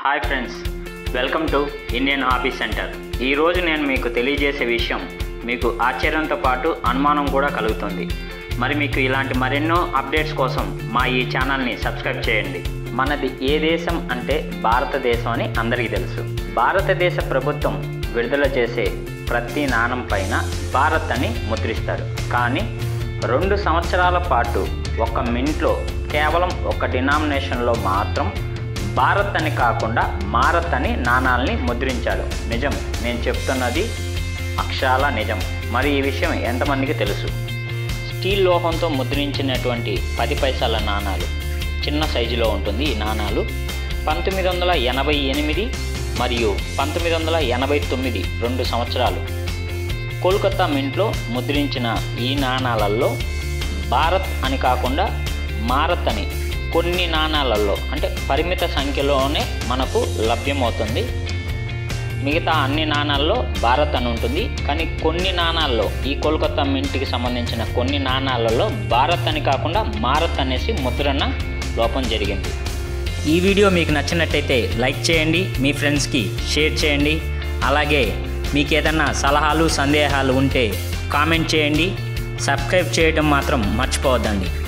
hi friends welcome to Indian hobby centre ఈరోజు నేను మీకు తెలియజేసే విషయం మీకు ఆశ్చర్యంతో పాటు అనుమానం కూడా కలుగుతుంది మరి మీకు ఇలాంటి మరెన్నో అప్డేట్స్ కోసం మా ఈ ఛానల్ని సబ్స్క్రైబ్ చేయండి మనది ఏ దేశం అంటే భారతదేశం అని అందరికీ తెలుసు భారతదేశ ప్రభుత్వం విడుదల చేసే ప్రతి నాణం పైన భారత్ అని ముద్రిస్తారు కానీ రెండు సంవత్సరాల పాటు ఒక మింట్లో కేవలం ఒక డినామినేషన్లో మాత్రం భారత్ అని కాకుండా మారత్ అని నాణాల్ని ముద్రించాడు నిజం నేను చెప్తున్నది అక్షరాల నిజం మరి ఈ విషయం ఎంతమందికి తెలుసు స్టీల్ లోహంతో ముద్రించినటువంటి పది పైసల నాణాలు చిన్న సైజులో ఉంటుంది ఈ నాణాలు పంతొమ్మిది వందల ఎనభై ఎనిమిది మరియు పంతొమ్మిది వందల ఎనభై తొమ్మిది రెండు సంవత్సరాలు కోల్కతా మింట్లో ముద్రించిన ఈ నాణాలలో భారత్ అని కాకుండా మారత్ అని కొన్ని నాణాలలో అంటే పరిమిత సంఖ్యలోనే మనకు లభ్యమవుతుంది మిగతా అన్ని నాణాల్లో భారత్ అని ఉంటుంది కానీ కొన్ని నాణాల్లో ఈ కోల్కతా మింట్కి సంబంధించిన కొన్ని నాణాలలో భారత్ అని కాకుండా మారత్ అనేసి ముద్రణ లోపం జరిగింది ఈ వీడియో మీకు నచ్చినట్టయితే లైక్ చేయండి మీ ఫ్రెండ్స్కి షేర్ చేయండి అలాగే మీకు ఏదన్నా సలహాలు సందేహాలు ఉంటే కామెంట్ చేయండి సబ్స్క్రైబ్ చేయడం మాత్రం మర్చిపోవద్దండి